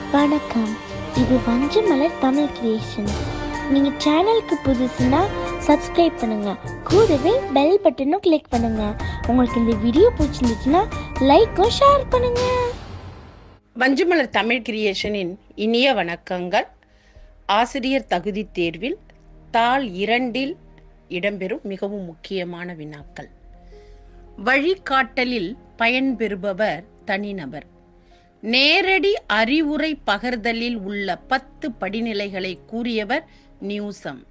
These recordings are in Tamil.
வணக்கம் இது வஞ்சு மலர் தமிழ் கிரியேஷன் நீங்கள் சேனலுக்கு புதுசுன்னா சப்ஸ்கிரைப் பண்ணுங்க கூடவே பெல் பட்டனும் கிளிக் பண்ணுங்க உங்களுக்கு இந்த வீடியோ பிடிச்சிருந்துச்சுன்னா லைக்கும் ஷேர் பண்ணுங்க வஞ்சுமலர் தமிழ் கிரியேஷனின் இனிய வணக்கங்கள் ஆசிரியர் தகுதி தேர்வில் தாள் இரண்டில் இடம்பெறும் மிகவும் முக்கியமான வினாக்கள் வழிகாட்டலில் பயன்பெறுபவர் தனிநபர் நேரடி அறிவுரை பகர்தலில் உள்ள பத்து படிநிலைகளை கூறியவர் நியூசம்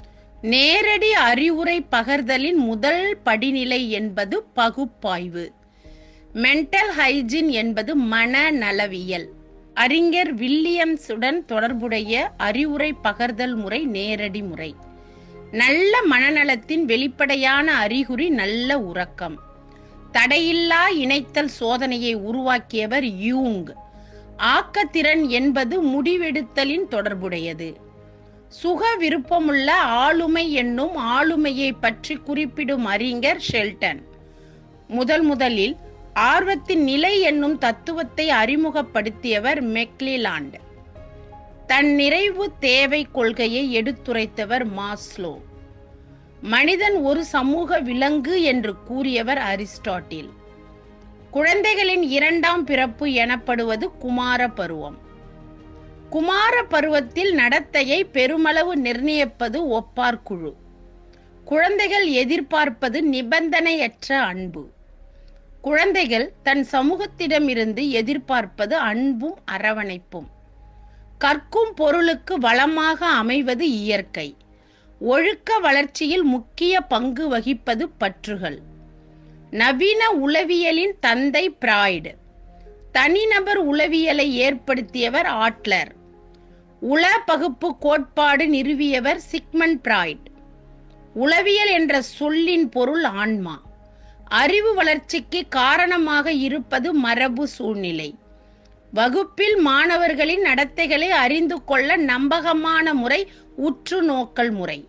நேரடி அறிவுரை பகர்தலின் முதல் படிநிலை என்பது பகுப்பாய்வு மென்டல் ஹைஜீன் என்பது மனநலவியல் அறிஞர் வில்லியம்ஸுடன் தொடர்புடைய அறிவுரை பகர்தல் முறை நேரடி முறை நல்ல மனநலத்தின் வெளிப்படையான அறிகுறி நல்ல உறக்கம் தடையில்லா இணைத்தல் சோதனையை உருவாக்கியவர் யூங் ஆக்கத்திறன் என்பது முடிவெடுத்தலின் தொடர்புடையது சுக விருப்பமுள்ள ஆளுமை என்னும் ஆளுமையை பற்றி குறிப்பிடும் அறிஞர் ஷெல்டன் முதல் முதலில் ஆர்வத்தின் நிலை என்னும் தத்துவத்தை அறிமுகப்படுத்தியவர் மெக்லிலாண்ட் தன் நிறைவு தேவை கொள்கையை எடுத்துரைத்தவர் மாஸ்லோ மனிதன் ஒரு சமூக விலங்கு என்று கூறியவர் அரிஸ்டாட்டில் குழந்தைகளின் இரண்டாம் பிறப்பு எனப்படுவது குமார பருவம் குமார பருவத்தில் நடத்தையை பெருமளவு நிர்ணயிப்பது ஒப்பார் குழு குழந்தைகள் எதிர்பார்ப்பது நிபந்தனையற்ற அன்பு குழந்தைகள் தன் சமூகத்திடமிருந்து எதிர்பார்ப்பது அன்பும் அரவணைப்பும் கற்கும் பொருளுக்கு வளமாக அமைவது இயற்கை ஒழுக்க வளர்ச்சியில் முக்கிய பங்கு வகிப்பது பற்றுகள் நவீன உளவியலின் தந்தை பிராய்டு தனிநபர் உளவியலை ஏற்படுத்தியவர் ஆட்லர் உள பகுப்பு கோட்பாடு நிறுவியவர் சிக்மன் பிராய்ட் உளவியல் என்ற சொல்லின் பொருள் ஆன்மா அறிவு வளர்ச்சிக்கு காரணமாக இருப்பது மரபு சூழ்நிலை வகுப்பில் மாணவர்களின் நடத்தைகளை அறிந்து கொள்ள நம்பகமான முறை உற்று நோக்கல் முறை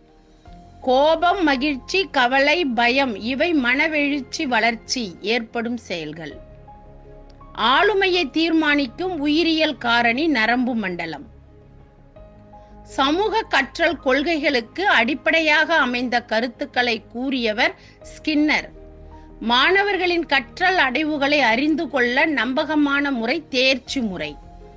கோபம் மகிழ்ச்சி கவலை பயம் இவை மனவெழுச்சி வளர்ச்சி ஏற்படும் செயல்கள் ஆளுமையை தீர்மானிக்கும் உயிரியல் காரணி நரம்பு மண்டலம் சமூக கற்றல் கொள்கைகளுக்கு அடிப்படையாக அமைந்த கருத்துக்களை கூறியவர் ஸ்கின்னர் மாணவர்களின் கற்றல் அடைவுகளை அறிந்து கொள்ள நம்பகமான முறை தேர்ச்சி முறை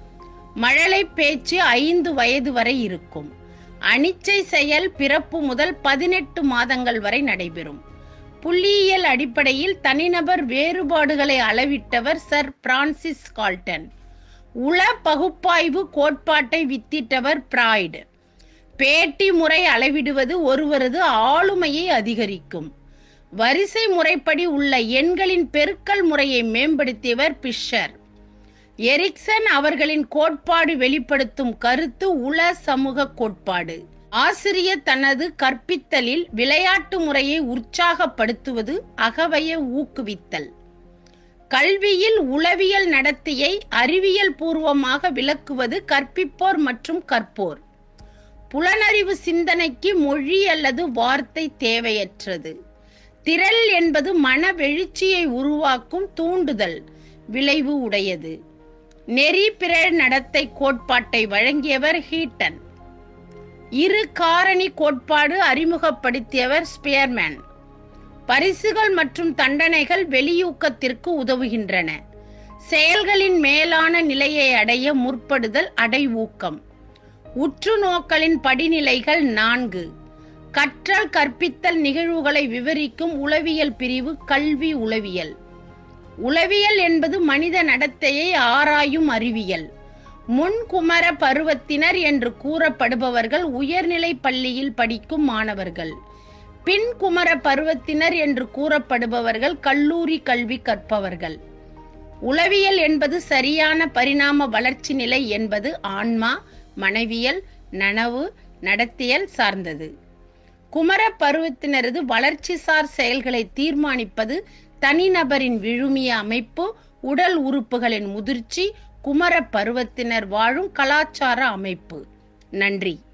மழலை பேச்சு ஐந்து வயது வரை இருக்கும் அனிச்சை செயல் பிறப்பு முதல் பதினெட்டு மாதங்கள் வரை நடைபெறும் புள்ளியியல் அடிப்படையில் தனிநபர் வேறுபாடுகளை அளவிட்டவர் சர் பிரான்சிஸ் கால்டன் உள பகுப்பாய்வு கோட்பாட்டை வித்திட்டவர் பிராய்டு பேட்டி முறை அளவிடுவது ஒருவரது ஆளுமையை அதிகரிக்கும் வரிசை முறைப்படி உள்ள எண்களின் பெருக்கல் முறையை மேம்படுத்தியவர் பிஷர் எரிக்சன் அவர்களின் கோட்பாடு வெளிப்படுத்தும் கருத்து உள சமூக கோட்பாடு ஆசிரியர் தனது கற்பித்தலில் விளையாட்டு முறையை உற்சாகப்படுத்துவது அகவய ஊக்குவித்தல் கல்வியில் உளவியல் நடத்தையை அறிவியல் பூர்வமாக விளக்குவது கற்பிப்போர் மற்றும் கற்போர் புலனறிவு சிந்தனைக்கு மொழி அல்லது வார்த்தை தேவையற்றது திரள் என்பது மன வெளிச்சியை உருவாக்கும் தூண்டுதல் விளைவு உடையது நெறி பிற நடத்தை கோட்பாட்டை வழங்கியவர் ஹீட்டன் இரு காரணி கோட்பாடு அறிமுகப்படுத்தியவர் ஸ்பியர்மேன் பரிசுகள் மற்றும் தண்டனைகள் வெளியூக்கத்திற்கு உதவுகின்றன செயல்களின் மேலான நிலையை அடைய முற்படுதல் அடைவூக்கம் உற்று நோக்கலின் படிநிலைகள் நான்கு கற்றல் கற்பித்தல் நிகழ்வுகளை விவரிக்கும் உளவியல் பிரிவு கல்வி உளவியல் உளவியல் என்பது மனித நடத்தையை ஆராயும் அறிவியல் முன்குமர பருவத்தினர் என்று கூறப்படுபவர்கள் உயர்நிலை பள்ளியில் படிக்கும் மாணவர்கள் பின்குமர பருவத்தினர் என்று கூறப்படுபவர்கள் கல்லூரி கல்வி கற்பவர்கள் உளவியல் என்பது சரியான பரிணாம வளர்ச்சி நிலை என்பது ஆன்மா மனைவியல் நனவு நடத்தியல் சார்ந்தது குமர பருவத்தினரது வளர்ச்சிசார் செயல்களை தீர்மானிப்பது தனிநபரின் விழுமிய அமைப்பு உடல் உறுப்புகளின் முதிர்ச்சி குமர பருவத்தினர் வாழும் கலாச்சார அமைப்பு நன்றி